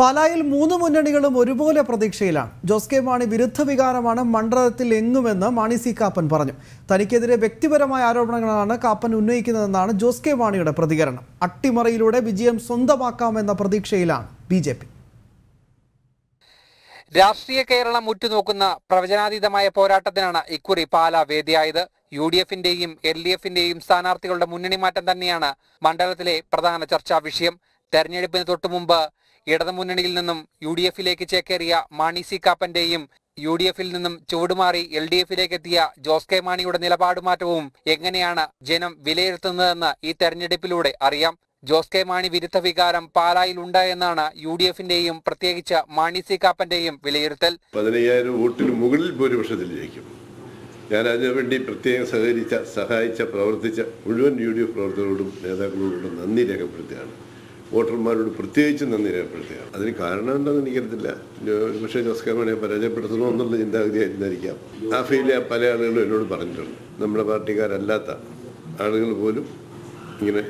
പാലായിൽ മൂന്ന് മുന്നണികളും ഒരുപോലെ പ്രതീക്ഷയിലാണ് ജോസ് കെ മാണി വിരുദ്ധ വികാരമാണ് മണ്ഡലത്തിൽ എങ്ങുമെന്ന് മാണി സി കാപ്പൻ പറഞ്ഞു തനിക്കെതിരെ വ്യക്തിപരമായ ആരോപണങ്ങളാണ് കാപ്പൻ ഉന്നയിക്കുന്നതെന്നാണ് ജോസ് കെ മാണിയുടെ പ്രതികരണം അട്ടിമറിയിലൂടെ വിജയം സ്വന്തമാക്കാമെന്ന പ്രതീക്ഷയിലാണ് ബി ജെ പി രാഷ്ട്രീയ കേരളം ഉറ്റുനോക്കുന്ന പ്രവചനാതീതമായ പോരാട്ടത്തിനാണ് ഇക്കുറി പാല വേദിയായത് യു ഡി എഫിന്റെയും എൽ ഡി എഫിന്റെയും സ്ഥാനാർത്ഥികളുടെ മുന്നണി മാറ്റം തന്നെയാണ് മണ്ഡലത്തിലെ പ്രധാന ചർച്ചാ വിഷയം തെരഞ്ഞെടുപ്പിന് തൊട്ടുമുമ്പ് ഇടതുമുന്നണിയിൽ നിന്നും യു ഡി എഫിലേക്ക് ചേക്കേറിയ മാണി സി കാപ്പന്റെയും യു ഡി എഫിൽ നിന്നും ചുവടുമാറി എൽ ഡി എഫിലേക്ക് എത്തിയ ജോസ് കെ മാണിയുടെ നിലപാട് മാറ്റവും എങ്ങനെയാണ് ജനം വിലയിരുത്തുന്നതെന്ന് ഈ തെരഞ്ഞെടുപ്പിലൂടെ അറിയാം ജോസ് കെ മാണി വിരുദ്ധ വികാരം പാലായിലുണ്ട് എന്നാണ് യു ഡി എഫിന്റെയും പ്രത്യേകിച്ച് മാണി സി കാപ്പന്റെയും വിലയിരുത്തൽ പതിനയ്യായിരം വോട്ടിന് മുകളിൽ ഭൂരിപക്ഷത്തിൽ ജയിക്കും ഞാൻ അതിനുവേണ്ടി പ്രത്യേകം സഹകരിച്ച സഹായിച്ച പ്രവർത്തിച്ച മുഴുവൻ യു ഡി എഫ് പ്രവർത്തകരോടും നേതാക്കളോടും നന്ദി രേഖപ്പെടുത്തുകയാണ് വോട്ടർമാരോട് പ്രത്യേകിച്ച് നന്ദി രേഖപ്പെടുത്തുകയാണ് അതിന് കാരണം എന്താണെന്ന് എനിക്കറിയത്തില്ല പക്ഷേ ജോസ് കെ മാണിയെ പരാജയപ്പെടുത്തണോ എന്നുള്ള ചിന്താഗതിയായിരുന്നിരിക്കാം ആ ഫീല് പല ആളുകളും എന്നോട് പറഞ്ഞിട്ടുണ്ട് നമ്മുടെ പാർട്ടിക്കാരല്ലാത്ത ആളുകൾ പോലും ഇങ്ങനെ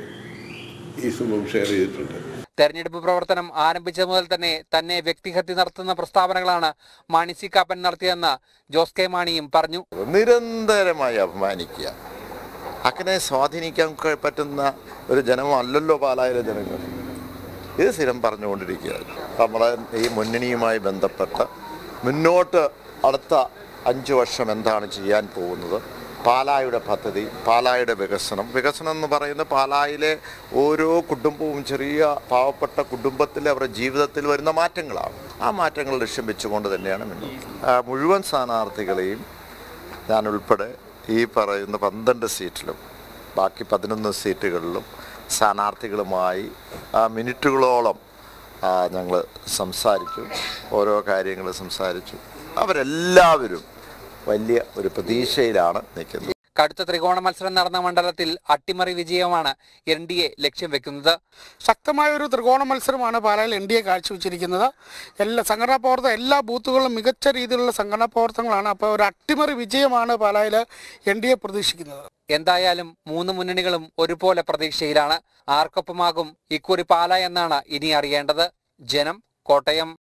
ഈ സംഭവം ഷെയർ ചെയ്തിട്ടുണ്ട് തെരഞ്ഞെടുപ്പ് പ്രവർത്തനം ആരംഭിച്ച മുതൽ തന്നെ തന്നെ വ്യക്തിഹത്യ നടത്തുന്ന പ്രസ്താവനകളാണ് മാണി സി കാപ്പൻ നടത്തിയെന്ന് ജോസ് കെ മാണിയും പറഞ്ഞു നിരന്തരമായി അപമാനിക്കുക അങ്ങനെ സ്വാധീനിക്കാൻ ക- പറ്റുന്ന ഒരു ജനമല്ലല്ലോ പാലായിലെ ജനങ്ങൾ ഇത് സ്ഥിരം പറഞ്ഞുകൊണ്ടിരിക്കുക നമ്മളെ ഈ മുന്നണിയുമായി ബന്ധപ്പെട്ട് മുന്നോട്ട് അടുത്ത അഞ്ച് വർഷം എന്താണ് ചെയ്യാൻ പോകുന്നത് പാലായുടെ പദ്ധതി പാലായുടെ വികസനം വികസനം എന്ന് പറയുന്നത് പാലായിലെ ഓരോ കുടുംബവും ചെറിയ പാവപ്പെട്ട കുടുംബത്തിലെ അവരുടെ ജീവിതത്തിൽ വരുന്ന മാറ്റങ്ങളാണ് ആ മാറ്റങ്ങൾ ലക്ഷ്യം വെച്ചുകൊണ്ട് തന്നെയാണ് മുന്നോട്ട് ആ, മുഴുവൻ സ്ഥാനാർത്ഥികളെയും ഞാൻ ഉൾപ്പെടെ ഈ പറയുന്ന പന്ത്രണ്ട് സീറ്റിലും ബാക്കി പതിനൊന്ന് സീറ്റുകളിലും സ്ഥാനാർത്ഥികളുമായി ആ, മിനിറ്റുകളോളം ഞങ്ങൾ സംസാരിച്ചു ഓരോ കാര്യങ്ങൾ സംസാരിച്ചു അവരെല്ലാവരും വലിയ ഒരു പ്രതീക്ഷയിലാണ് നിൽക്കുന്നത് കടുത്ത ത്രികോണ മത്സരം നടന്ന മണ്ഡലത്തിൽ അട്ടിമറി വിജയമാണ് എൻ ഡി എ ലക്ഷ്യം വെക്കുന്നത് ശക്തമായ ഒരു ത്രികോണ മത്സരമാണ് പാലായിൽ എൻ ഡി എ കാഴ്ചവെച്ചിരിക്കുന്നത് എല്ലാ സംഘടനാ പ്രവർത്തനം എല്ലാ ബൂത്തുകളിലും മികച്ച രീതിയിലുള്ള സംഘടനാ പ്രവർത്തനങ്ങളാണ് അപ്പോൾ ഒരു അട്ടിമറി വിജയമാണ് പാലായിൽ എൻ ഡി എ പ്രതീക്ഷിക്കുന്നത് എന്തായാലും മൂന്ന് മുന്നണികളും ഒരുപോലെ പ്രതീക്ഷയിലാണ് ആർക്കൊപ്പമാകും ഇക്കുറി പാല എന്നാണ് ഇനി അറിയേണ്ടത് ജനം കോട്ടയം